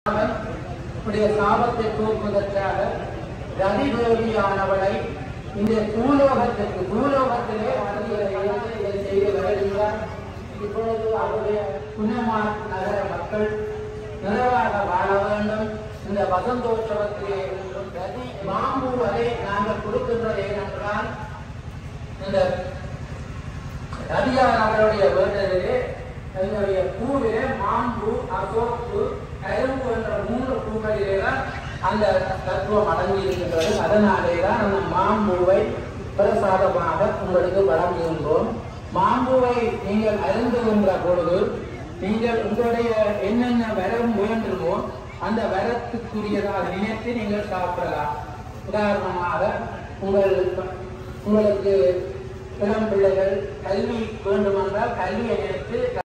உடைய சாபத்தை போக்குவதற்காக ரதிதேவியானவளை இந்த பூலோகத்திற்கு பூலோகத்திலே வந்திகளை இதை செய்து வருகின்றார் இப்பொழுது அவருடைய புனமார் நகர மக்கள் நிறைவாக வாழ வேண்டும் இந்த வசந்தோற்சவத்திலே ரதி மாம்பூவரை நாங்கள் கொடுக்கின்றது ஏனென்றால் இந்த ரவியார் அவருடைய வேண்டதிலே எங்களுடைய பூவிலே மாம்பூ அசோப்பு கரும்பு என்ற மூன்று பூக்களிலே தான் அந்த தத்துவம் அடங்கி இருக்கின்றது அதனாலே தான் அந்த மாம்பூவை பிரசாதமாக உங்களுக்கு வழங்குகின்றோம் மாம்பூவை நீங்கள் அருந்துகின்ற பொழுது நீங்கள் உங்களுடைய என்னென்ன வரம் வேண்டுமோ அந்த வரத்துக்குரியதாக நினைத்து நீங்கள் சாப்பிடலாம் உதாரணமாக உங்கள் உங்களுக்கு இளம் பிள்ளைகள் கல்வி வேண்டுமென்றால் கல்வியை நினைத்து